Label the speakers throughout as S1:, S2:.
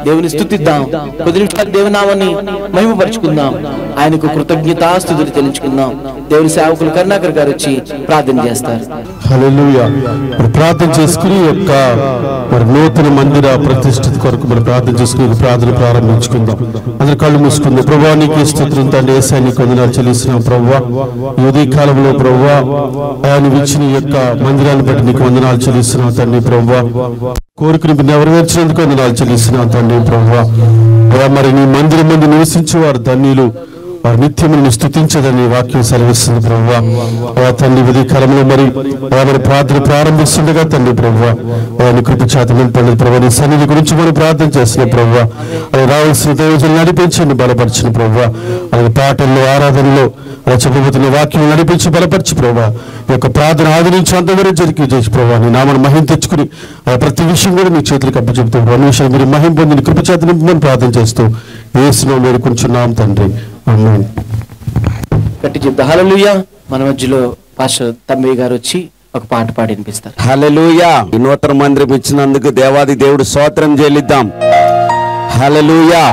S1: దేవుని స్తుతిద్దాం కొద్ది నిమిషాలు దేవునామని మహిమపరుచుకుందాం ఆయనకు కృతజ్ఞతాస్తుతులు తెలుసుకుందాం దేవుని సేవకులు కరుణాకర్ గారు వచ్చి ప్రార్థన చేస్తారు
S2: హల్లెలూయా మరి ప్రార్థన చేసుకుని ఈ యొక్క మరి నూతన మందిర ప్రతిష్ఠిత కొరకు మరి ప్రార్థన చేసుకుని ఈ ప్రార్థన ప్రారంభించుకుందాం అందరి కళ్ళు మూసుకుందాం ప్రభా నీకు స్తోత్రం తండ్రి ఏసాయి నీకు వందనాలు చెల్లిస్తున్నాం ప్రభా ఈ ఉదయ కాలంలో ప్రభా ఆయన ఇచ్చిన ఈ యొక్క మందిరాన్ని బట్టి నీకు వందనాలు చెల్లిస్తున్నాం తండ్రి ప్రభా కోరికను నెరవేర్చినందుకు వందనాలు చెల్లిస్తున్నాం తండ్రి ప్రభా అయ్యా మరి నీ మందిరం మంది నివసించే వారు ధన్యులు వారి నిత్యమును స్థుతించదని వాక్యం సెలవిస్తుంది ప్రభు ఆ తండ్రి ఉదయ కాలంలో మరి ఆ మరి ప్రార్థన ప్రారంభిస్తుండగా తండ్రి ప్రభు ఆయన కృప చేత నింపండి ప్రభు నీ సన్నిధి గురించి మనం ప్రార్థన చేసిన ప్రభు అది రావాల్సిన దైవజులు నడిపించండి బలపరిచిన ప్రభు అలాగే పాటల్లో ఆరాధనలో అలా చెప్పబోతున్న వాక్యం నడిపించి బలపరిచి ప్రభు ఈ యొక్క ప్రార్థన ఆదరించి అంతవరకు జరిగి చేసి ప్రభు నీ నామను మహిం తెచ్చుకుని ఆ ప్రతి విషయం కూడా మీ చేతులకు అప్పచెప్తూ ప్రభు విషయం మీరు మహిం పొందిన కృప చేత నింపమని ప్రార్థన చేస్తూ వేసిన వేడుకుంటున్నాం తండ్రి ఆమేన్
S1: గట్టి చెప్తా హల్లెలూయా మన మధ్యలో పాష తమ్మయ్య గారు వచ్చి ఒక పాట పాడి వినిపిస్తారు
S3: హలలుయా ఈ నూతన మందిరం ఇచ్చినందుకు దేవాది దేవుడు స్తోత్రం చెల్లిద్దాం హలలుయా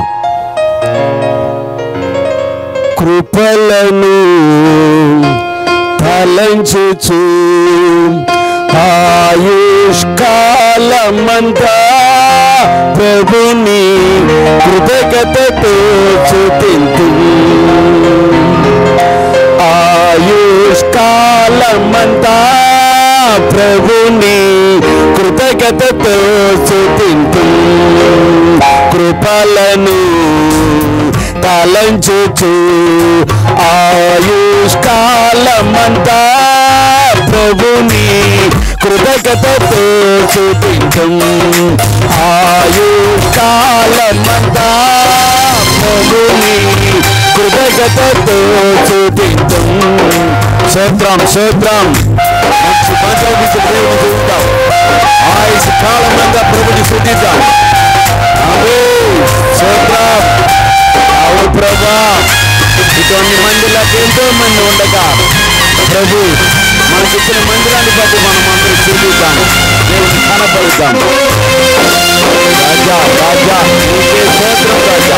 S3: కృపలను తలంచుచు ఆయుష్కాలమంతా ప్రభుని కృతజ్ఞతతో చూపింతు ఆయుష్కాలమంతా ప్రభుని కృతజ్ఞతతో చూపింతు కృపలను తలంచుచు ఆయుష్కాలమంతా ప్రభుని కృతజ్ఞతతో చూపించు ఆయుష్కాలమంతా ప్రభుని కృతజ్ఞతతో చూపించు స్తోత్రం స్తోత్రం మంచి పంచాయతీ దేవుని చూద్దాం ఆయుష్ కాలమంతా ప్రభుని శుద్ధిద్దాం స్తోత్రం అవును ప్రభా ఇటువంటి మందిరాలకు ఎంతో మంది ఉండగా ప్రభు మనకి ఇచ్చిన మందిరాన్ని బట్టి మనం అందరూ చూపిద్దాం దేవుని కనపడుద్దాం రాజా రాజా నీకే స్తోత్రం రాజా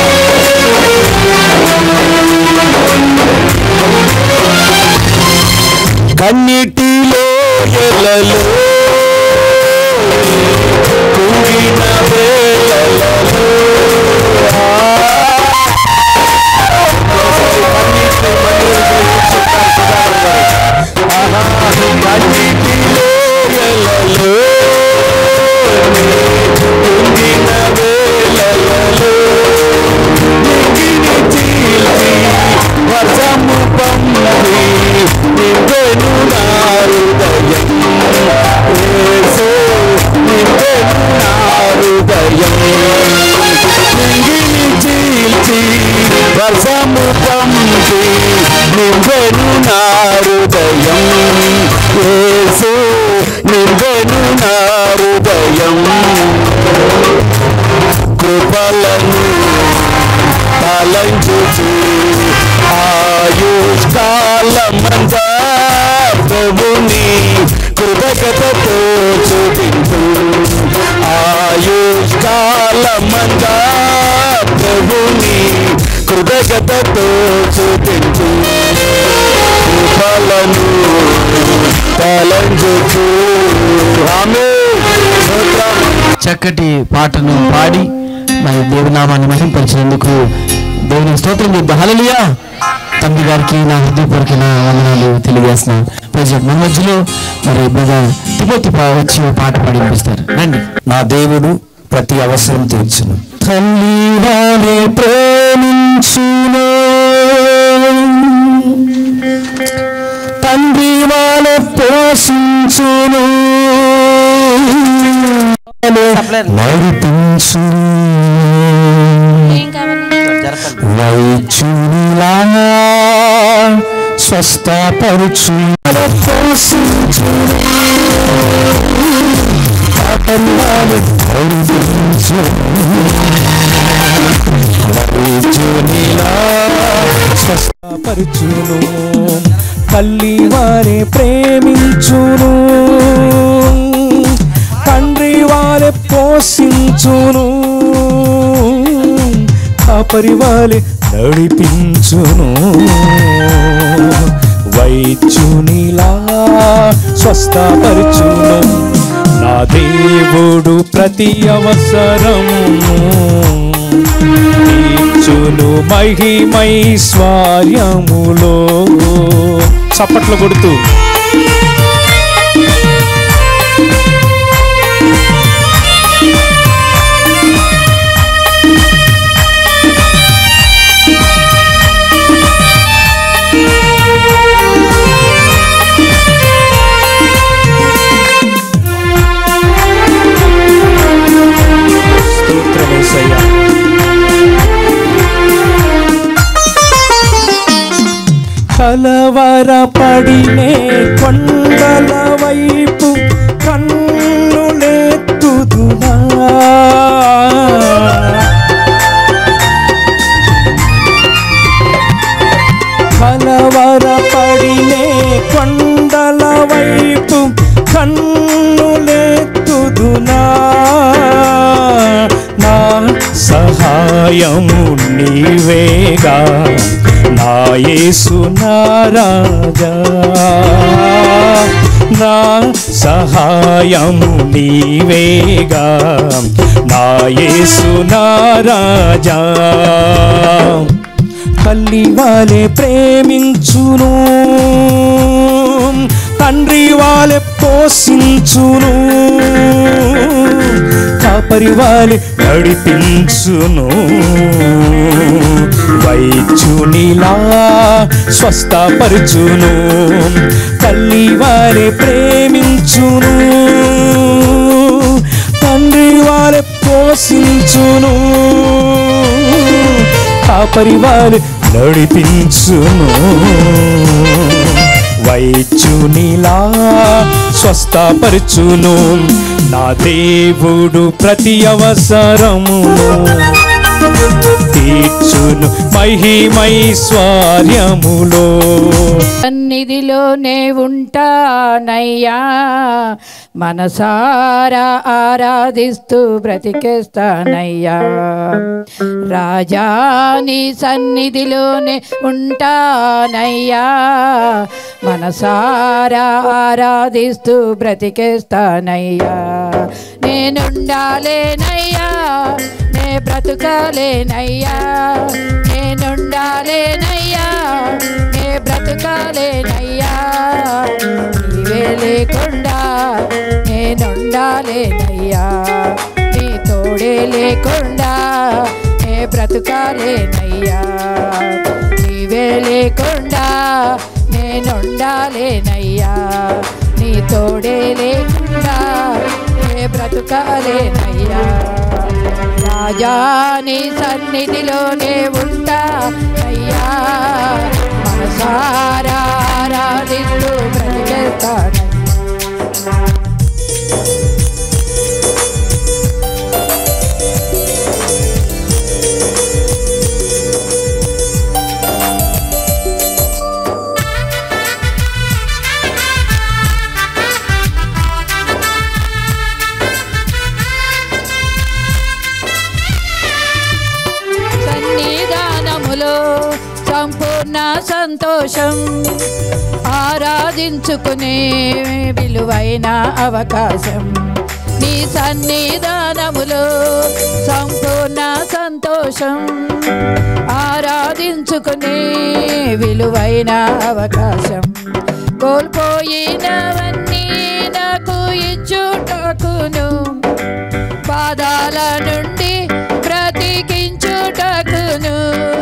S3: కన్నిటిలో ఎలలో కుంగిన వేళలలో వర్షము పంపి నింబెను నా హృదయం యేసు నింబెను నా హృదయం కృపలను తలంచుచు ఆయుష్కాలమంతా ప్రభుని కృతజ్ఞతతో చూపించు ఆయుష్కాలమంతా ప్రభుని కృతజ్ఞతతో చూపించు కృపలను తలంచుచు ఆమె
S1: చక్కటి పాటను పాడి మరి దేవునామాన్ని మహింపరిచినందుకు దేవుని స్తోత్రం చెప్తా హల్లెలూయా తండ్రి గారికి నా హృదయపూర్వకమైన వందనాలు తెలియజేస్తున్నాను ప్రజెంట్ మన మధ్యలో మరి బ్రదర్ తిమోతి పా- వచ్చి ఓ పాట పాడి వినిపిస్తారు రండి
S3: నా దేవుడు ప్రతి అవసరం తీర్చును
S1: తల్లి వారే ప్రేమించును తండ్రి వాళ్ళ పోషించును నడిపించును వైద్యునిలా స్వస్థపరుచు పోషించును పాటల్లాలు గౌరవించును
S4: స్వస్థపరచును తల్లి వారే ప్రేమించును తండ్రి వారే పోషించును కాపరివాలి నడిపించును వైద్యునిలా స్వస్థపరచును నా దేవుడు ప్రతి అవసరము తీర్చును మహిమై స్వార్యములో చప్పట్లు కొడుతూ స్తోత్రమేసయ్యా కలవరపడినే కొండల వైపు కన్నులెత్తుదునా కలవరపడినే కొండల వైపు కన్నులెత్తుదునా నా సహాయము నీవేగా నా యేసు నా రాజా నా సహాయము నీవేగా నా యేసు నా రాజా తల్లి వాలే ప్రేమించును తండ్రి వాలే పోషించును కాపరి వాలే నడిపించును వైద్యునిలా స్వస్థపరచును తల్లి వారే ప్రేమించును తండ్రి వారే పోషించును కాపరి వారు నడిపించును వైద్యునిలా స్వస్థపరచును నా దేవుడు ప్రతి అవసరమును తీర్చును మహిమై స్వార్యములో
S5: సన్నిధిలోనే ఉంటానయ్యా మనసారా ఆరాధిస్తూ బ్రతికేస్తానయ్యా రాజా నీ సన్నిధిలోనే ఉంటానయ్యా మనసారా ఆరాధిస్తూ బ్రతికేస్తానయ్యా నేనుండాలేనయ్యా నే బ్రతుకాలేనయ్యా నేనుండాలేనయ్యా నే బ్రతుకాలేనయ్యా నీవే లేకుండా నేనుండాలేనయ్యా నీ తోడే లేకుండా నే బ్రతుకాలేనయ్యా నీవే లేకుండా నేనుండాలేనయ్యా నీ తోడే లేకుండా నే బ్రతుకాలేనయ్యా రాజా నీ సన్నిధిలోనే ఉంటా అయ్యా మనసారా ఆరాధిస్తూ బ్రతికేస్తాను సన్నిధానములో సంపూర్ణ సంతోషం ఆరాధించుకునే విలువైన అవకాశం నీ సన్నిధానములో సంపూర్ణ సంతోషం ఆరాధించుకునే విలువైన అవకాశం కోల్పోయినవన్నీ నాకు ఇచ్చుటకును పాదాల నుండి బ్రతికించుటకును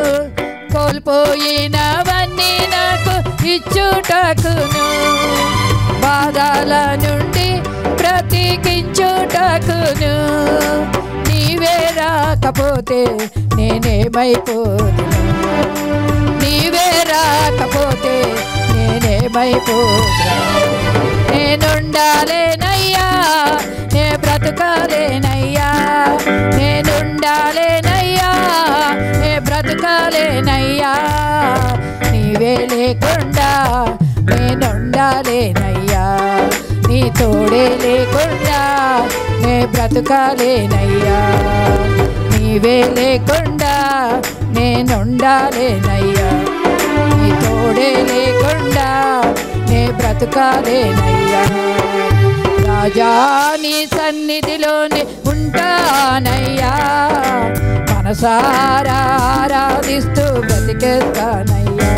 S5: కోల్పోయినవన్నీ నాకు ఇచ్చుటకును బాధల నుండి బ్రతికించుటకును నీవే రాకపోతే నేనేమైపోదును నీవే రాకపోతే నేనేమైపోదును నేనుండాలేనయ్యా నే బ్రతకాలేనయ్యా నేనుండాలేనయ్యా నే బ్రతకాలేనయ్యా నీవే లేకుండా నేనుండాలేనయ్యా నీ తోడే లేకుండా నే బ్రతకాలేనయ్యా నీ నీవే లేకుండా నేనుండాలేనయ్యా నీ తోడే లేకుండా నే బ్రతుకాలేనయ్యా రాజా నీ సన్నిధిలోనే ఉంటానయ్యా మనసారా ఆరాధిస్తూ బ్రతికేస్తానయ్యా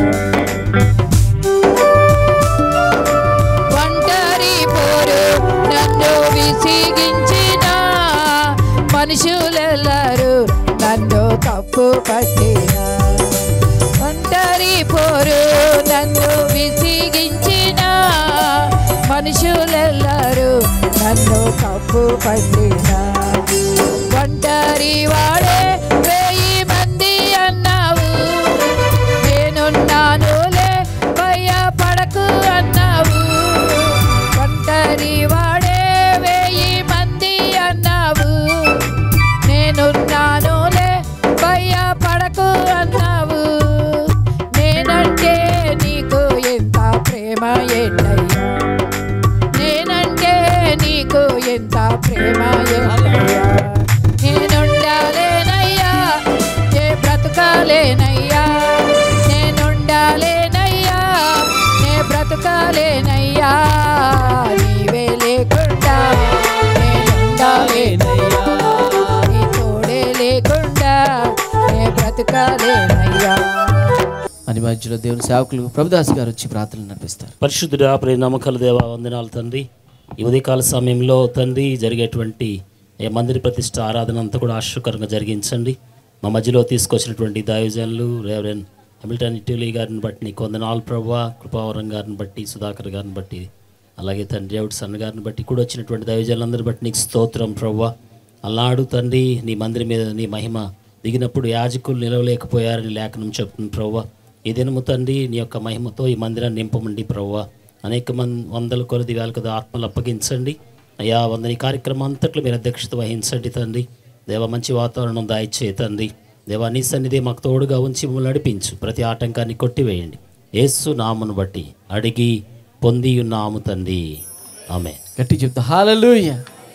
S5: ఒంటరి పోరు నన్ను విసిగించిన మనుషులెల్లరూ నన్ను తప్పు పట్టిన ఒంటరి పోరు నన్ను విసిగించిన మనుషులెల్లరూ నన్ను తప్పు పట్టిన ఒంటరి వాడే వెయ్యి మంది అన్నావు నేనున్నానులే భయపడకు అన్నావు ఒంటరి వాడే వెయ్యి మంది అన్నావు నేనున్నానులే భయపడకు అన్నావు నేనంటే నీకు ఎంత ప్రేమ ఏంటయ్యా నేనంటే నీకు ఎంత ప్రేమ ఏంటయ్యా నేనుండాలేనయ్యా ఏ బ్రతకాలేనయ్యా నేనుండాలేనయ్యా నే బ్రతకాలేనయ్యా నీవే లేకుండా నేనుండాలేనయ్యా నీ తోడే లేకుండా నే బ్రతకాలేనయ్యా
S1: అని మధ్యలో దేవుని సేవకులు ప్రభుదాస్ గారు వచ్చి ప్రార్థనలు నడిపిస్తారు
S6: పరిశుద్ధుడా ప్రియ నమ్మకాల దేవ వందనాలు తండ్రి ఈ ఉదయకాల సమయంలో తండ్రి జరిగేటువంటి ఏ మందిర ప్రతిష్ట ఆరాధన అంతా కూడా ఆశ్చర్యకరంగా జరిగించండి మా మధ్యలో తీసుకొచ్చినటువంటి దైవజనులు రేవరెన్ హమిల్టన్ ఇటలీ గారిని బట్టి నీకు వందనాలు ప్రభా కృపావరం గారిని బట్టి సుధాకర్ గారిని బట్టి అలాగే తండ్రి డేవిడ్ సన్న గారిని బట్టి కూడా వచ్చినటువంటి దైవజనులందరిని బట్టి నీకు స్తోత్రం ప్రభా అల్లాడు తండ్రి నీ మందిరం మీద నీ మహిమ దిగినప్పుడు యాజకులు నిలవలేకపోయారని లేఖనం చెప్తుంది ప్రవ్వా ఈ దినము తండ్రి నీ యొక్క మహిమతో ఈ మందిరాన్ని నింపమండి ప్రవ్వా అనేక మంది వందల కొలది వేల కొద్ది ఆత్మలు అప్పగించండి అయ్యా వందని కార్యక్రమం అంతట్లో మీరు అధ్యక్షత వహించండి తండ్రి దేవ మంచి వాతావరణం దాయిచ్చే తండ్రి దేవా నీ సన్నిధి మాకు తోడుగా ఉంచి మమ్మల్ని నడిపించు ప్రతి ఆటంకాన్ని కొట్టివేయండి యేసు నామును బట్టి అడిగి పొంది ఉన్నాము తండ్రి ఆమె
S1: గట్టి చెప్తా హాలలుయ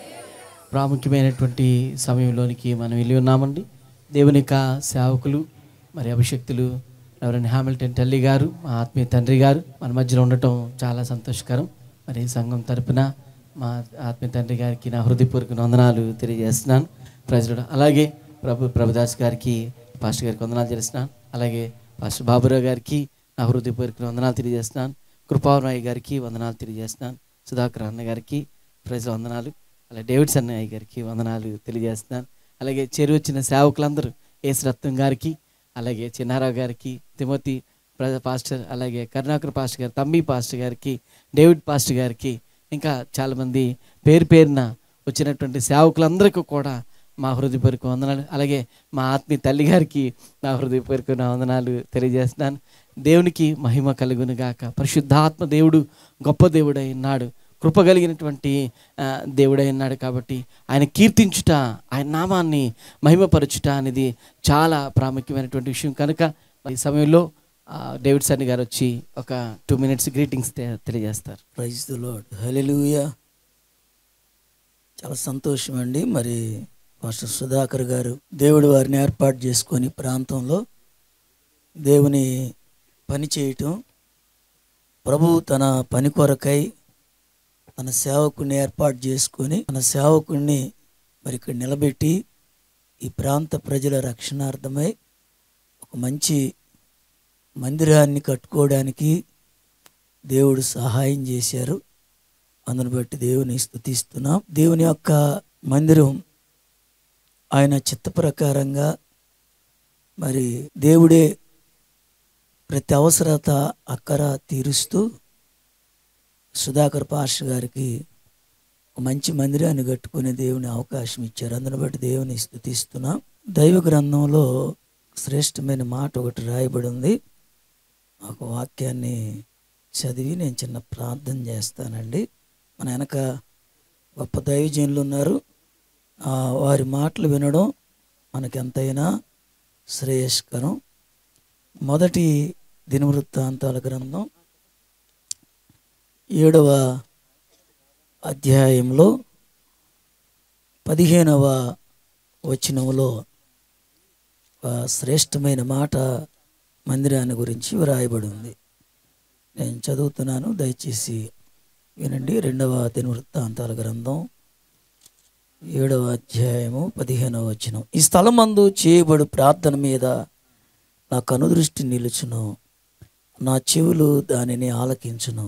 S1: ప్రాముఖ్యమైనటువంటి సమయంలోనికి మనం వెళ్ళి ఉన్నామండి దేవుని యొక్క సేవకులు మరి అభిషక్తులు ఎవరైనా హామిల్టన్ తల్లి గారు మా ఆత్మీయ తండ్రి గారు మన మధ్యలో ఉండటం చాలా సంతోషకరం మరి సంఘం తరపున మా ఆత్మీయ తండ్రి గారికి నా హృదయపూర్వక వందనాలు తెలియజేస్తున్నాను ప్రజలు అలాగే ప్రభు ప్రభుదాస్ గారికి పాస్టర్ గారికి వందనాలు చేస్తున్నాను అలాగే పాస్టర్ బాబురావు గారికి నా హృదయపూర్వక వందనాలు తెలియజేస్తున్నాను కృపారాయ్ గారికి వందనాలు తెలియజేస్తున్నాను సుధాకర్ అన్న గారికి ప్రజల వందనాలు అలాగే డేవిడ్స్ అన్నయ్య గారికి వందనాలు తెలియజేస్తున్నాను అలాగే చేరి వచ్చిన సేవకులందరూ ఏసు రత్నం గారికి అలాగే చిన్నారావు గారికి తిమోతి ప్ర పాస్టర్ అలాగే కరుణాకర్ పాస్టర్ గారు తమ్మి పాస్టర్ గారికి డేవిడ్ పాస్టర్ గారికి ఇంకా చాలామంది పేరు పేరున వచ్చినటువంటి సేవకులందరికీ కూడా మా హృదయపూర్వక వందనాలు అలాగే మా ఆత్మీయ తల్లి గారికి నా హృదయపూర్వక నా వందనాలు తెలియజేస్తున్నాను దేవునికి మహిమ కలుగును గాక పరిశుద్ధాత్మ దేవుడు గొప్ప దేవుడై ఉన్నాడు కృప కలిగినటువంటి ఆ, దేవుడై ఉన్నాడు కాబట్టి ఆయన కీర్తించుట ఆయన నామాన్ని మహిమపరచుట అనేది చాలా ప్రాముఖ్యమైనటువంటి విషయం కనుక ఈ సమయంలో ఆ, డేవిడ్ సన్ని గారు వచ్చి ఒక టూ మినిట్స్ గ్రీటింగ్స్ తెలియజేస్తారు
S7: ప్రైజ్ ద లాడ్ హల్లెలూయా చాలా సంతోషం అండి మరి పాస్టర్ సుధాకర్ గారు దేవుడు వారిని ఏర్పాటు చేసుకొని ప్రాంతంలో దేవుని పని చేయటం ప్రభు తన పని కొరకై తన సేవకుడిని ఏర్పాటు చేసుకొని తన సేవకుడిని మరి ఇక్కడ నిలబెట్టి ఈ ప్రాంత ప్రజల రక్షణార్థమై ఒక మంచి మందిరాన్ని కట్టుకోవడానికి దేవుడు సహాయం చేశారు అందును బట్టి దేవుని స్తుతిస్తున్నాం దేవుని యొక్క మందిరం ఆయన చిత్త ప్రకారంగా మరి దేవుడే ప్రతి అవసరత అక్కర తీరుస్తూ సుధాకర్ పాస్టర్ గారికి ఒక మంచి మందిరాన్ని కట్టుకునే దేవుని అవకాశం ఇచ్చారు అందును బట్టి దేవుని స్తుతిస్తున్నాం దైవ గ్రంథంలో శ్రేష్టమైన మాట ఒకటి రాయబడి ఉంది ఒక వాక్యాన్ని చదివి నేను చిన్న ప్రార్థన చేస్తానండి మన వెనక గొప్ప దైవజనులు ఉన్నారు ఆ, వారి మాటలు వినడం మనకెంతైనా శ్రేయస్కరం మొదటి దినవృత్తాంతాల గ్రంథం ఏడవ అధ్యాయంలో పదిహేనవ వచనంలో ఒక శ్రేష్టమైన మాట మందిరాన్ని గురించి వ్రాయబడి ఉంది నేను చదువుతున్నాను దయచేసి వినండి రెండవ దినవృత్తాంతాల గ్రంథం ఏడవ అధ్యాయము పదిహేనవ వచనం ఈ స్థలమందు చేయబడు ప్రార్థన మీద నా కనుదృష్టి నిలుచును నా చెవులు దానిని ఆలకించును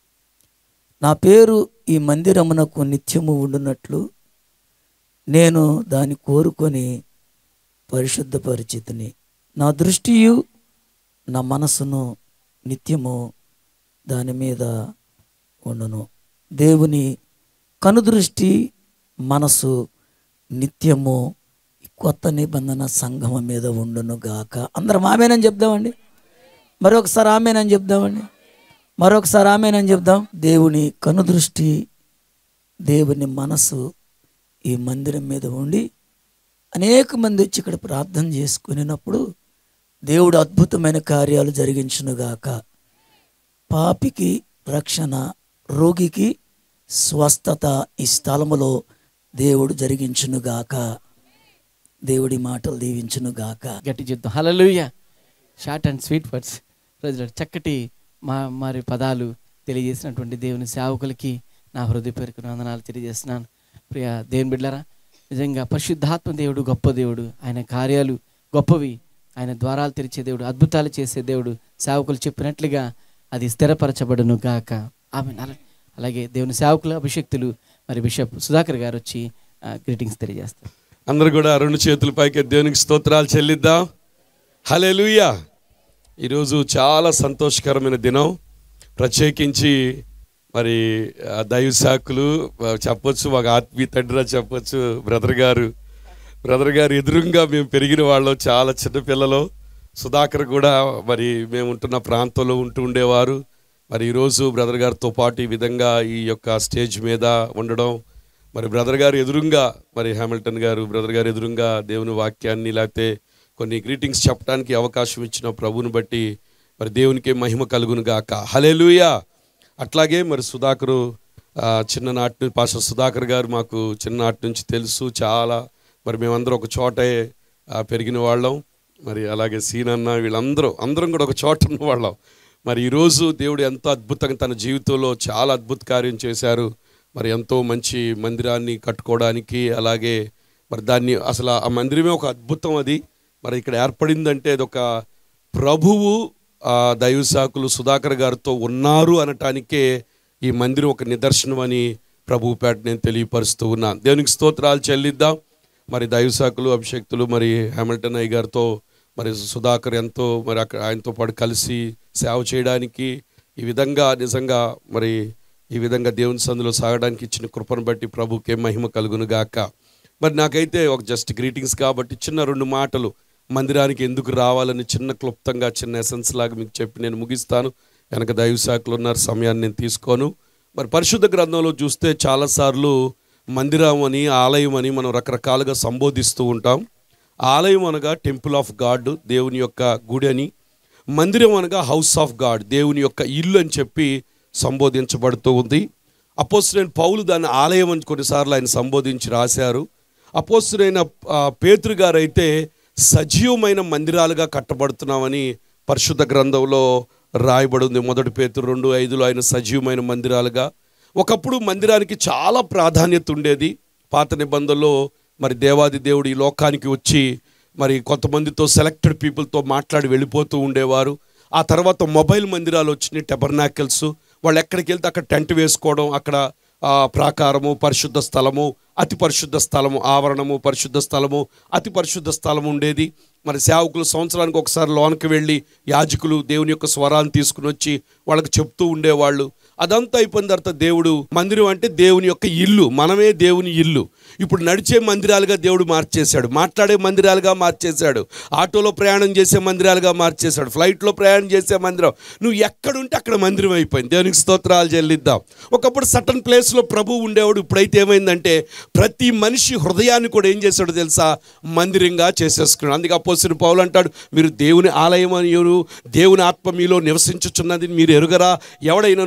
S7: నా పేరు ఈ మందిరమునకు నిత్యము ఉండునట్లు నేను దాన్ని కోరుకొని పరిశుద్ధపరిచితిని నా దృష్టియు నా మనసును నిత్యము దాని మీద ఉండును దేవుని కనుదృష్టి మనసు నిత్యము ఈ కొత్త నిబంధన సంగమం మీద ఉండును గాక అందరం ఆమెనని చెప్దామండి మరొకసారి ఆమెనని చెప్దామండి మరొకసారి ఆమెనని చెప్దాం దేవుని కనుదృష్టి దేవుని మనసు ఈ మందిరం మీద ఉండి అనేక మంది వచ్చి ఇక్కడ ప్రార్థన చేసుకునేటప్పుడు దేవుడు అద్భుతమైన కార్యాలు జరిగించునుగాక పాపికి రక్షణ రోగికి స్వస్థత ఈ స్థలములో దేవుడు జరిగించునుగాక దేవుడి మాటలు దీవించునుగాక
S1: గట్టి చెప్తాం hallelujah short and sweet words ప్రజలు చక్కటి మా మరి పదాలు తెలియజేసినటువంటి దేవుని సేవకులకి నా హృదయపూర్వక వందనాలు తెలియజేస్తున్నాను ప్రియ దేవుని బిడ్డలారా నిజంగా పరిశుద్ధాత్మ దేవుడు గొప్ప దేవుడు ఆయన కార్యాలు గొప్పవి ఆయన ద్వారాలు తెరిచే దేవుడు అద్భుతాలు చేసే దేవుడు సేవకులు చెప్పినట్లుగా అది స్థిరపరచబడును గాక ఆమె అలాగే దేవుని సేవకులు అభిషక్తులు మరి బిషప్ సుధాకర్ గారు వచ్చి గ్రీటింగ్స్ తెలియజేస్తారు
S3: అందరు కూడా రెండు చేతుల పైకి దేవునికి స్తోత్రాలు చెల్లిద్దాం హలే ఈరోజు చాలా సంతోషకరమైన దినం ప్రత్యేకించి మరి ఆ, దైవ శాఖలు ఆ, చెప్పొచ్చు ఒక ఆత్మీయ తండ్రిరా చెప్పొచ్చు బ్రదర్ గారు బ్రదర్ గారు ఎదురుగా మేము పెరిగిన వాళ్ళు చాలా చిన్న పిల్లలు సుధాకర్ కూడా మరి మేము ఉంటున్న ప్రాంతంలో ఉంటూ ఉండేవారు మరి ఈరోజు బ్రదర్ గారితో పాటు ఈ విధంగా ఈ యొక్క స్టేజ్ మీద ఉండడం మరి బ్రదర్ గారు ఎదురుగా మరి హామిల్టన్ గారు బ్రదర్ గారు ఎదురుగా దేవుని వాక్యాన్ని లేకపోతే కొన్ని గ్రీటింగ్స్ చెప్పడానికి అవకాశం ఇచ్చిన ప్రభువుని బట్టి మరి దేవునికి మహిమ కలుగును గాక హలెలుయా అట్లాగే మరి సుధాకరు ఆ, చిన్ననాటి నుంచి పాస్టర్ సుధాకర్ గారు మాకు చిన్ననాటి నుంచి తెలుసు చాలా మరి మేమందరం ఒక చోటే ఆ, పెరిగిన వాళ్ళం మరి అలాగే సీనన్న వీళ్ళందరూ అందరం కూడా ఒక చోట ఉన్న వాళ్ళం మరి ఈరోజు దేవుడు ఎంతో అద్భుతంగా తన జీవితంలో చాలా అద్భుత కార్యం చేశారు మరి ఎంతో మంచి మందిరాన్ని కట్టుకోవడానికి అలాగే మరి దాన్ని అసలు ఆ మందిరమే ఒక అద్భుతం అది మరి ఇక్కడ ఏర్పడిందంటే అది ఒక ప్రభువు ఆ దైవ శాఖలు సుధాకర్ గారితో ఉన్నారు అనటానికే ఈ మందిరం ఒక నిదర్శనం అని ప్రభు పేట నేను తెలియపరుస్తూ ఉన్నాను దేవునికి స్తోత్రాలు చెల్లిద్దాం మరి దైవ శాఖలు అభిషక్తులు మరి హామిల్టన్ అయ్య గారితో మరి సుధాకర్ ఎంతో మరి అక్కడ ఆయనతో పాటు కలిసి సేవ చేయడానికి ఈ విధంగా నిజంగా మరి ఈ విధంగా దేవుని సందులో సాగడానికి ఇచ్చిన కృపను బట్టి ప్రభుకే మహిమ కలుగును గాక మరి నాకైతే ఒక జస్ట్ గ్రీటింగ్స్ కాబట్టి చిన్న రెండు మాటలు మందిరానికి ఎందుకు రావాలని చిన్న క్లుప్తంగా చిన్న ఎసెన్స్ లాగా మీకు చెప్పి నేను ముగిస్తాను వెనక దైవ శాఖలు ఉన్నారు సమయాన్ని నేను తీసుకోను మరి పరిశుద్ధ గ్రంథంలో చూస్తే చాలాసార్లు మందిరం అని ఆలయం అని మనం రకరకాలుగా సంబోధిస్తూ ఉంటాం ఆలయం అనగా టెంపుల్ ఆఫ్ గాడ్ దేవుని యొక్క గుడి అని మందిరం అనగా హౌస్ ఆఫ్ గాడ్ దేవుని యొక్క ఇల్లు అని చెప్పి సంబోధించబడుతూ ఉంది అపోస్తులైన పౌలు దాన్ని ఆలయం అని కొన్నిసార్లు ఆయన సంబోధించి రాశారు అపోస్తులైన ఆ, పేతురు గారు అయితే సజీవమైన మందిరాలుగా కట్టబడుతున్నామని పరిశుద్ధ గ్రంథంలో రాయబడి ఉంది మొదటి పేతురు రెండు ఐదులో ఆయన సజీవమైన మందిరాలుగా ఒకప్పుడు మందిరానికి చాలా ప్రాధాన్యత ఉండేది పాత నిబంధనలో మరి దేవాది దేవుడు ఈ లోకానికి వచ్చి మరి కొంతమందితో సెలెక్టెడ్ పీపుల్తో మాట్లాడి వెళ్ళిపోతూ ఉండేవారు ఆ తర్వాత మొబైల్ మందిరాలు వచ్చినాయి టెబర్నాకిల్స్ వాళ్ళు ఎక్కడికి వెళ్తే అక్కడ టెంట్ వేసుకోవడం అక్కడ ఆ, ప్రాకారము పరిశుద్ధ స్థలము అతి పరిశుద్ధ స్థలము ఆవరణము పరిశుద్ధ స్థలము అతి పరిశుద్ధ స్థలం ఉండేది మరి సేవకులు సంవత్సరానికి ఒకసారి లోనికి వెళ్ళి యాజకులు దేవుని యొక్క స్వరాన్ని తీసుకుని వచ్చి వాళ్ళకి చెప్తూ ఉండేవాళ్ళు అదంతా అయిపోయిన తర్వాత దేవుడు మందిరం అంటే దేవుని యొక్క ఇల్లు మనమే దేవుని ఇల్లు ఇప్పుడు నడిచే మందిరాలుగా దేవుడు మార్చేశాడు మాట్లాడే మందిరాలుగా మార్చేశాడు ఆటోలో ప్రయాణం చేసే మందిరాలుగా మార్చేశాడు ఫ్లైట్లో ప్రయాణం చేసే మందిరం నువ్వు ఎక్కడుంటే అక్కడ మందిరం అయిపోయింది దేవునికి స్తోత్రాలు చెల్లిద్దాం ఒకప్పుడు సటన్ ప్లేస్లో ప్రభు ఉండేవాడు ఇప్పుడైతే ఏమైందంటే ప్రతి మనిషి హృదయాన్ని కూడా ఏం చేశాడో తెలుసా మందిరంగా చేసేసుకున్నాడు అందుకే అపోసిన పౌలు అంటాడు మీరు దేవుని ఆలయం అని దేవుని ఆత్మ మీలో నివసించుచున్నది మీరు ఎరుగరా ఎవడైనాను దేవుని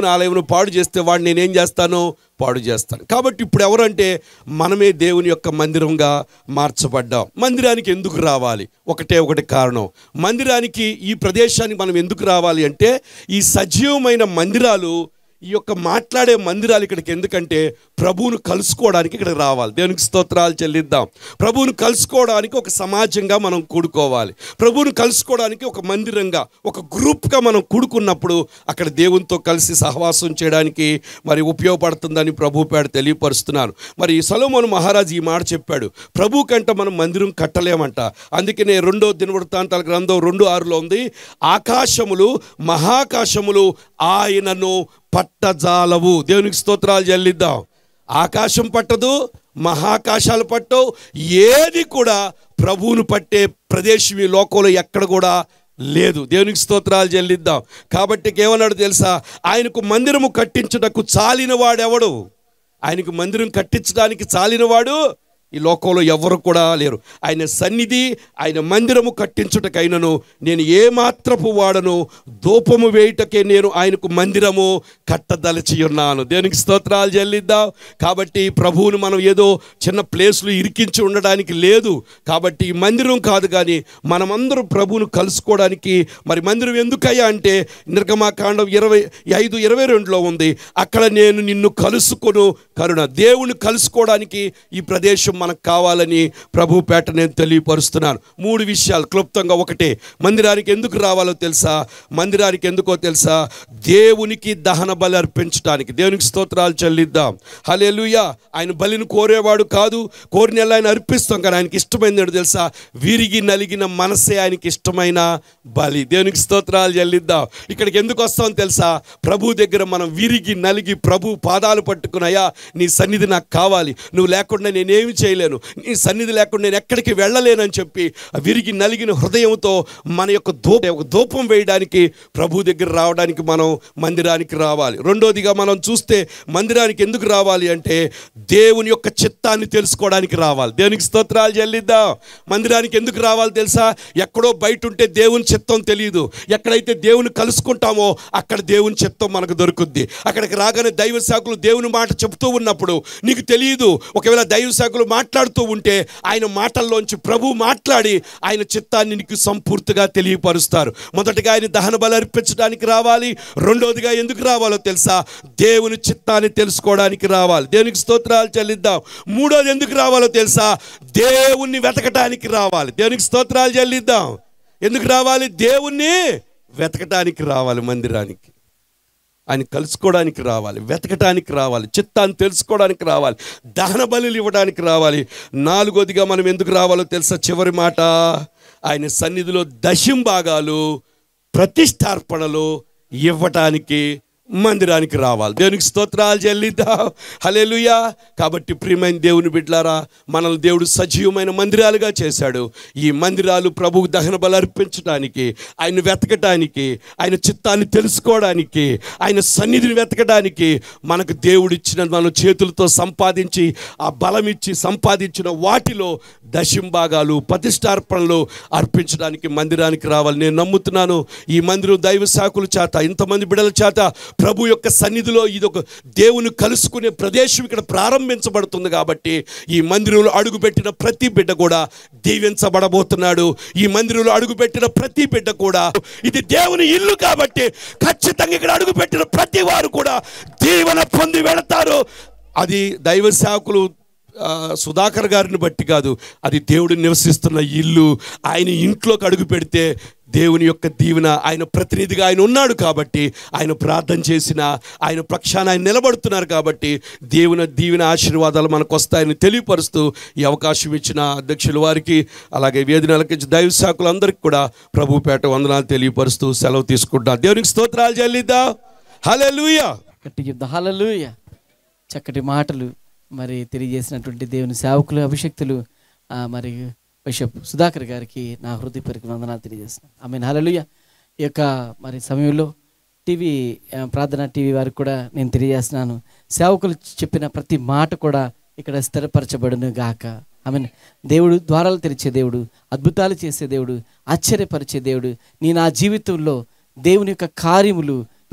S3: దేవుని ఆలయమును పాడు చేస్తే వాడిని నేనేం చేస్తాను పాడు చేస్తాను కాబట్టి ఇప్పుడు ఎవరంటే మనమే దేవుని యొక్క మందిరంగా మార్చబడ్డాం మందిరానికి ఎందుకు రావాలి ఒకటే ఒకటి కారణం మందిరానికి ఈ ప్రదేశానికి మనం ఎందుకు రావాలి అంటే ఈ సజీవమైన మందిరాలు ఈ యొక్క మాట్లాడే మందిరాలు ఇక్కడికి ఎందుకంటే ప్రభువును కలుసుకోవడానికి ఇక్కడికి రావాలి దేవునికి స్తోత్రాలు చెల్లిద్దాం ప్రభువును కలుసుకోవడానికి ఒక సమాజంగా మనం కూడుకోవాలి ప్రభువును కలుసుకోవడానికి ఒక మందిరంగా ఒక గ్రూప్గా మనం కూడుకున్నప్పుడు అక్కడ దేవునితో కలిసి సహవాసం చేయడానికి మరి ఉపయోగపడుతుందని ప్రభు పేడ తెలియపరుస్తున్నాను మరి సలోమోను మహారాజు ఈ మాట చెప్పాడు ప్రభు కంట మనం మందిరం కట్టలేమంట అందుకనే రెండో దినవృత్తాంతాల గ్రంథం రెండు ఆరులో ఉంది ఆకాశములు మహాకాశములు ఆయనను పట్టజాలవు దేవునికి స్తోత్రాలు చెల్లిద్దాం ఆకాశం పట్టదు మహాకాశాలు పట్టవు ఏది కూడా ప్రభువును పట్టే ప్రదేశం ఈ లోకంలో ఎక్కడ కూడా లేదు దేవునికి స్తోత్రాలు చెల్లిద్దాం కాబట్టి ఏమన్నాడు తెలుసా ఆయనకు మందిరము కట్టించుటకు చాలిన వాడెవడు ఆయనకు మందిరం కట్టించడానికి చాలినవాడు ఈ లోకంలో ఎవరు కూడా లేరు ఆయన సన్నిధి ఆయన మందిరము కట్టించుటకైనను నేను ఏమాత్రపు వాడను ధూపము వేయుటకే నేను ఆయనకు మందిరము కట్టదలచి ఉన్నాను దేనికి స్తోత్రాలు చెల్లిద్దాం కాబట్టి ప్రభువును మనం ఏదో చిన్న ప్లేస్లో ఇరికించి ఉండడానికి లేదు కాబట్టి ఈ మందిరం కాదు కానీ మనమందరం ప్రభువును కలుసుకోవడానికి మరి మందిరం ఎందుకయ్యా అంటే నిర్గమాకాండం ఇరవై ఐదు ఇరవై రెండులో ఉంది అక్కడ నేను నిన్ను కలుసుకొను కరుణ దేవుని కలుసుకోవడానికి ఈ ప్రదేశం మనకు కావాలని ప్రభు పేట నేను తెలియపరుస్తున్నాను మూడు విషయాలు క్లుప్తంగా ఒకటే మందిరానికి ఎందుకు రావాలో తెలుసా మందిరానికి ఎందుకో తెలుసా దేవునికి దహన బలి అర్పించడానికి దేవునికి స్తోత్రాలు చెల్లిద్దాం హల్లెలూయా ఆయన బలిని కోరేవాడు కాదు కోరిన ఎల్లా ఆయన అర్పిస్తాం కానీ ఆయనకి ఇష్టమైంది ఏంటో తెలుసా విరిగి నలిగిన మనసే ఆయనకి ఇష్టమైన బలి దేవునికి స్తోత్రాలు చెల్లిద్దాం ఇక్కడికి ఎందుకు వస్తామో తెలుసా ప్రభు దగ్గర మనం విరిగి నలిగి ప్రభు పాదాలు పట్టుకున్నాయా నీ సన్నిధి నాకు కావాలి నువ్వు లేకుండా నేనేమి చేయలేను నీ సన్నిధి లేకుండా నేను ఎక్కడికి వెళ్ళలేనని చెప్పి ఆ విరిగి నలిగిన హృదయంతో మన యొక్క ధూప ఒక ధూపం వేయడానికి ప్రభు దగ్గర రావడానికి మనం మందిరానికి రావాలి రెండోదిగా మనం చూస్తే మందిరానికి ఎందుకు రావాలి అంటే దేవుని యొక్క చిత్తాన్ని తెలుసుకోవడానికి రావాలి దేవునికి స్తోత్రాలు చెల్లిద్దాం మందిరానికి ఎందుకు రావాలి తెలుసా ఎక్కడో బయట ఉంటే దేవుని చిత్తం తెలియదు ఎక్కడైతే దేవుని కలుసుకుంటామో అక్కడ దేవుని చిత్తం మనకు దొరుకుద్ది అక్కడికి రాగానే దైవ శాఖలు దేవుని మాట చెబుతూ ఉన్నప్పుడు నీకు తెలియదు ఒకవేళ దైవ శాఖలు మాట్లాడుతూ ఉంటే ఆయన మాటల్లోంచి ప్రభు మాట్లాడి ఆయన చిత్తాన్ని నీకు సంపూర్తిగా తెలియపరుస్తారు మొదటగా ఆయన దహన బలి అర్పించడానికి రావాలి రెండోదిగా ఎందుకు రావాలో తెలుసా దేవుని చిత్తాన్ని తెలుసుకోవడానికి రావాలి దేవునికి స్తోత్రాలు చెల్లిద్దాం మూడోది ఎందుకు రావాలో తెలుసా దేవుణ్ణి వెతకటానికి రావాలి దేవునికి స్తోత్రాలు చెల్లిద్దాం ఎందుకు రావాలి దేవుణ్ణి వెతకటానికి రావాలి మందిరానికి ఆయన కలుసుకోవడానికి రావాలి వెతకటానికి రావాలి చిత్తాన్ని తెలుసుకోవడానికి రావాలి దహన బలులు ఇవ్వడానికి రావాలి నాలుగోదిగా మనం ఎందుకు రావాలో తెలుసా చివరి మాట ఆయన సన్నిధిలో దశం భాగాలు ప్రతిష్టార్పణలు ఇవ్వటానికి మందిరానికి రావాలి దేవునికి స్తోత్రాలు చెల్లిద్దాం హల్లెలూయా కాబట్టి ప్రియమైన దేవుని బిడ్లారా మనల్ని దేవుడు సజీవమైన మందిరాలుగా చేశాడు ఈ మందిరాలు ప్రభువు దహన బలి అర్పించడానికి ఆయన వెతకటానికి ఆయన చిత్తాన్ని తెలుసుకోవడానికి ఆయన సన్నిధిని వెతకడానికి మనకు దేవుడు ఇచ్చిన మన చేతులతో సంపాదించి ఆ బలం ఇచ్చి సంపాదించిన వాటిలో దశంభాగాలు ప్రతిష్టార్పణలు అర్పించడానికి మందిరానికి రావాలి నేను నమ్ముతున్నాను ఈ మందిరం దైవ శాఖల చేత ఇంతమంది బిడల చేత ప్రభు యొక్క సన్నిధిలో ఇది ఒక దేవుని కలుసుకునే ప్రదేశం ఇక్కడ ప్రారంభించబడుతుంది కాబట్టి ఈ మందిరంలో అడుగుపెట్టిన ప్రతి బిడ్డ కూడా దీవించబడబోతున్నాడు ఈ మందిరంలో అడుగుపెట్టిన ప్రతి బిడ్డ కూడా ఇది దేవుని ఇల్లు కాబట్టి ఖచ్చితంగా ఇక్కడ అడుగుపెట్టిన ప్రతి వారు కూడా దీవెన పొంది వెళతారు అది దైవ సేవకులు ఆ, సుధాకర్ గారిని బట్టి కాదు అది దేవుడు నివసిస్తున్న ఇల్లు ఆయన ఇంట్లోకి అడుగు పెడితే దేవుని యొక్క దీవెన ఆయన ప్రతినిధిగా ఆయన ఉన్నాడు కాబట్టి ఆయన ప్రార్థన చేసిన ఆయన పక్షాన ఆయన నిలబడుతున్నారు కాబట్టి దేవుని దీవెన ఆశీర్వాదాలు మనకు వస్తాయని తెలియపరుస్తూ ఈ అవకాశం ఇచ్చిన అధ్యక్షుల వారికి అలాగే వేదినలకి దైవ శాఖలందరికీ కూడా ప్రభుపేట వందనాలు తెలియపరుస్తూ సెలవు తీసుకుంటాం దేవునికి స్తోత్రాలు చెల్లిద్దాం హల్లెలూయా
S1: గట్టి చెప్తా హల్లెలూయా చక్కటి మాటలు మరి తెలియజేసినటువంటి దేవుని సేవకులు అభిషక్తులు ఆ, మరి బిషప్ సుధాకర్ గారికి నా హృదయపరికి వందనాలు తెలియజేస్తున్నాను ఆమె హల్లెలూయా ఈ యొక్క మరి సమయంలో టీవీ ఆ, ప్రార్థన టీవీ వారికి కూడా నేను తెలియజేస్తున్నాను సేవకులు చెప్పిన ప్రతి మాట కూడా ఇక్కడ స్థిరపరచబడును గాక ఆమె దేవుడు ద్వారాలు తెరిచే దేవుడు అద్భుతాలు చేసే దేవుడు ఆశ్చర్యపరిచే దేవుడు నీ నా జీవితంలో దేవుని యొక్క కార్యములు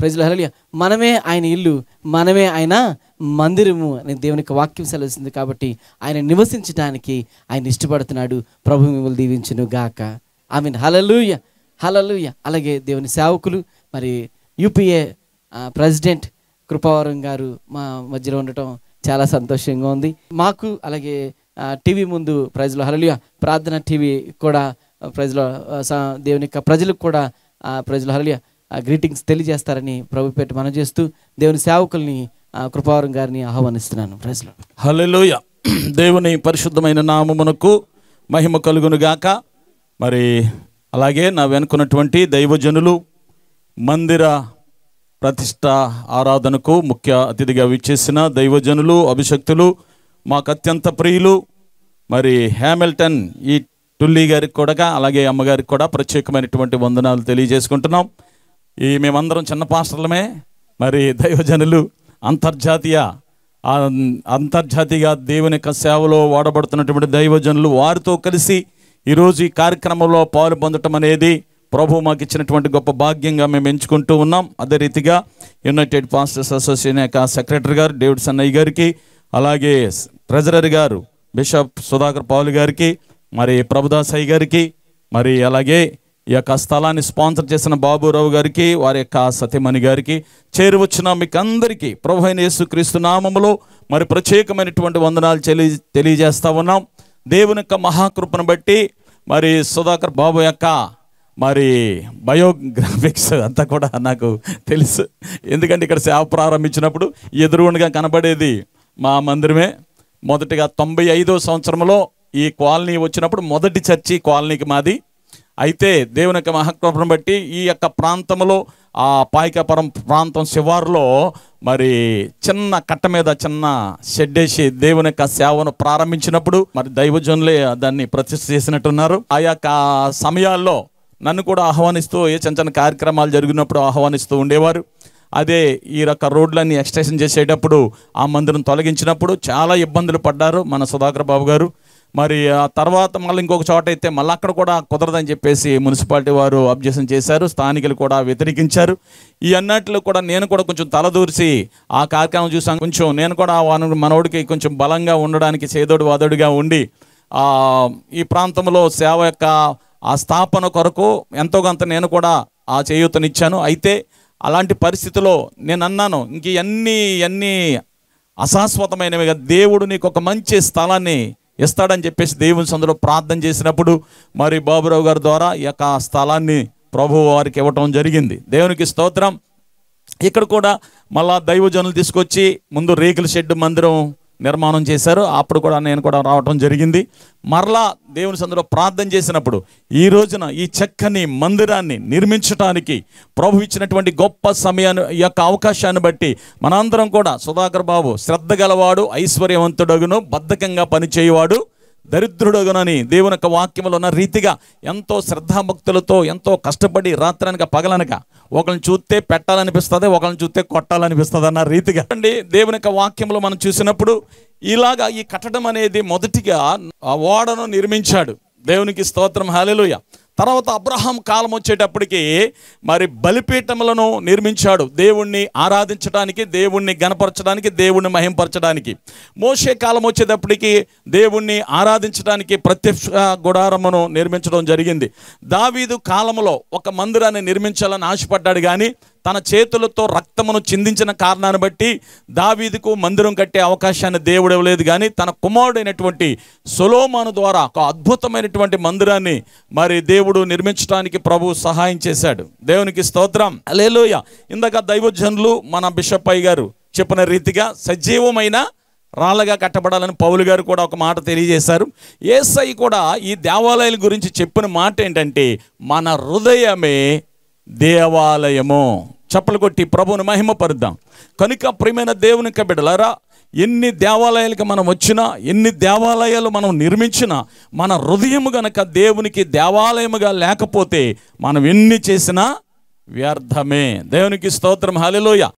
S8: ప్రజలు హలలియ మనమే ఆయన ఇల్లు మనమే ఆయన మందిరము అని దేవుని యొక్క వాక్యం సెలవుస్తుంది కాబట్టి ఆయన నివసించడానికి ఆయన ఇష్టపడుతున్నాడు ప్రభు మిమ్మల్ని దీవించును గాక ఐ మీన్ హలలుయ హలలుయ అలాగే దేవుని సేవకులు మరి యూపీఏ ప్రెసిడెంట్ కృపావరం గారు మా మధ్యలో ఉండటం చాలా సంతోషంగా ఉంది మాకు అలాగే ఆ, టీవీ ముందు ప్రజలు హలలుయ ప్రార్థన టీవీ కూడా ఆ, ప్రజలు ఆ, స- దేవుని యొక్క ప్రజలకు కూడా ఆ, ప్రజలు హలలుయ గ్రీటింగ్స్ తెలియజేస్తారని ప్రభు పెట్టి మనం చేస్తూ దేవుని సేవకుల్ని ఆ, కృపావరం గారిని ఆహ్వానిస్తున్నాను ప్రజలు
S9: హల్లెలూయ దేవుని పరిశుద్ధమైన నామమునకు మహిమ కలుగును గాక మరి అలాగే నా వెనుకున్నటువంటి దైవజనులు మందిర ప్రతిష్ట ఆరాధనకు ముఖ్య అతిథిగా విచ్చేసిన దైవజనులు అభిషక్తులు మాకు అత్యంత ప్రియులు మరి హ్యామిల్టన్ ఈ టుల్లీ గారికి కూడా అలాగే అమ్మగారికి కూడా ప్రత్యేకమైనటువంటి వందనాలు తెలియజేసుకుంటున్నాం ఈ మేమందరం చిన్న పాస్టర్లమే మరి దైవజనులు అంతర్జాతీయ ఆ అంతర్జాతీయ దేవుని యొక్క సేవలో వాడబడుతున్నటువంటి దైవజనులు వారితో కలిసి ఈరోజు ఈ కార్యక్రమంలో పాలు పొందటం అనేది ప్రభు మాకు ఇచ్చినటువంటి గొప్ప భాగ్యంగా మేము ఎంచుకుంటూ ఉన్నాం అదే రీతిగా యునైటెడ్ పాస్టర్స్ అసోసియేషన్ యొక్క సెక్రటరీ గారు డేవిడ్ సన్నయ్య గారికి అలాగే ట్రెజరర్ గారు బిషప్ సుధాకర్ పాల్ గారికి మరి ప్రభుదాస్ అయ్య గారికి మరి అలాగే ఈ యొక్క స్థలాన్ని స్పాన్సర్ చేసిన బాబురావు గారికి వారి యొక్క సత్యమణి గారికి చేరువచ్చిన మీకు అందరికీ ప్రభు అయిన యేసుక్రీస్తు నామములో మరి ప్రత్యేకమైనటువంటి వందనాలు తెలియ తెలియజేస్తా ఉన్నాం దేవుని యొక్క మహాకృపను బట్టి మరి సుధాకర్ బాబు యొక్క మరి బయోగ్రాఫిక్స్ అంతా కూడా నాకు తెలుసు ఎందుకంటే ఇక్కడ సేవ ప్రారంభించినప్పుడు ఎదురుగుండగా కనబడేది మా మందిరమే మొదటిగా తొంభై ఐదో సంవత్సరంలో ఈ కాలనీ వచ్చినప్పుడు మొదటి చర్చి కాలనీకి మాది అయితే దేవుని యొక్క మహాకృపను బట్టి ఈ యొక్క ప్రాంతంలో ఆ పాయికాపురం ప్రాంతం శివారులో మరి చిన్న కట్ట మీద చిన్న షెడ్ వేసి దేవుని యొక్క సేవను ప్రారంభించినప్పుడు మరి దైవజనులే దాన్ని ప్రతిష్ఠ చేసినట్టున్నారు ఆ యొక్క సమయాల్లో నన్ను కూడా ఆహ్వానిస్తూ ఏ చిన్న చిన్న కార్యక్రమాలు జరిగినప్పుడు ఆహ్వానిస్తూ ఉండేవారు అదే ఈ రక రోడ్లన్నీ ఎక్స్టెన్షన్ చేసేటప్పుడు ఆ మందిరం తొలగించినప్పుడు చాలా ఇబ్బందులు పడ్డారు మన సుధాకర్ బాబు గారు మరి ఆ తర్వాత మళ్ళీ ఇంకొక చోట అయితే మళ్ళీ అక్కడ కూడా కుదరదని చెప్పేసి మున్సిపాలిటీ వారు అబ్జెక్షన్ చేశారు స్థానికులు కూడా వ్యతిరేకించారు ఈ అన్నట్లు కూడా నేను కూడా కొంచెం తలదూర్చి ఆ కార్యక్రమం చూసాను కొంచెం నేను కూడా వాను- మనోడికి కొంచెం బలంగా ఉండడానికి చేదోడు వాదోడుగా ఉండి ఆ, ఈ ప్రాంతంలో సేవ యొక్క ఆ స్థాపన కొరకు ఎంతో కొంత నేను కూడా ఆ చేయూతనిచ్చాను అయితే అలాంటి పరిస్థితిలో నేను అన్నాను ఇంక ఇవన్నీ ఇవన్నీ అశాశ్వతమైనవి కదా దేవుడు నీకు ఒక మంచి స్థలాన్ని ఇస్తాడని చెప్పేసి దేవుని సందులో ప్రార్థన చేసినప్పుడు మరి బాబురావు గారి ద్వారా ఈ యొక్క స్థలాన్ని ప్రభు వారికి ఇవ్వటం జరిగింది దేవునికి స్తోత్రం ఇక్కడ కూడా మళ్ళా దైవజనులు తీసుకొచ్చి ముందు రేకుల షెడ్ మందిరం నిర్మాణం చేశారు అప్పుడు కూడా నేను కూడా రావటం జరిగింది మరలా దేవుని సందులో ప్రార్థన చేసినప్పుడు ఈ రోజున ఈ చక్కని మందిరాన్ని నిర్మించటానికి ప్రభు ఇచ్చినటువంటి గొప్ప సమయాన్ని ఈ యొక్క అవకాశాన్ని బట్టి మనందరం కూడా సుధాకర్ బాబు శ్రద్ధ గలవాడు ఐశ్వర్యవంతుడగును బద్ధకంగా పనిచేయవాడు దరిద్రుడగునని దేవుని యొక్క వాక్యములో ఉన్న రీతిగా ఎంతో శ్రద్ధాభక్తులతో ఎంతో కష్టపడి రాత్రనక పగలనక ఒకరిని చూస్తే పెట్టాలనిపిస్తుంది ఒకరిని చూస్తే కొట్టాలనిపిస్తుంది అన్న రీతిగా అండి దేవుని యొక్క వాక్యంలో మనం చూసినప్పుడు ఇలాగా ఈ కట్టడం అనేది మొదటిగా ఆ ఓడను నిర్మించాడు దేవునికి స్తోత్రం హాలెలుయ తర్వాత అబ్రహాం కాలం వచ్చేటప్పటికి మరి బలిపీఠములను నిర్మించాడు దేవుణ్ణి ఆరాధించడానికి దేవుణ్ణి గనపరచడానికి దేవుణ్ణి మహింపరచడానికి మోషే కాలం వచ్చేటప్పటికి దేవుణ్ణి ఆరాధించడానికి ప్రత్యక్ష గుడారమును నిర్మించడం జరిగింది దావీదు కాలంలో ఒక మందిరాన్ని నిర్మించాలని ఆశపడ్డాడు కానీ తన చేతులతో రక్తమును చిందించిన కారణాన్ని బట్టి దావీదుకు మందిరం కట్టే అవకాశాన్ని దేవుడు ఇవ్వలేదు కానీ తన కుమారుడైనటువంటి సొలోమాను ద్వారా ఒక అద్భుతమైనటువంటి మందిరాన్ని మరి దేవుడు నిర్మించడానికి ప్రభు సహాయం చేశాడు దేవునికి స్తోత్రం అలేలోయ ఇందాక దైవజనులు మన బిషప్ అయ్య గారు చెప్పిన రీతిగా సజీవమైన రాళ్ళగా కట్టబడాలని పౌలు గారు కూడా ఒక మాట తెలియజేశారు ఏసై కూడా ఈ దేవాలయాల గురించి చెప్పిన మాట ఏంటంటే మన హృదయమే దేవాలయము చప్పలు కొట్టి ప్రభువుని మహిమపరుద్దాం కనుక ప్రియమైన దేవుని యొక్క బిడ్డలారా ఎన్ని దేవాలయాలకు మనం వచ్చినా ఎన్ని దేవాలయాలు మనం నిర్మించినా మన హృదయము గనక దేవునికి దేవాలయముగా లేకపోతే మనం ఎన్ని చేసినా వ్యర్థమే దేవునికి స్తోత్రం హల్లెలూయా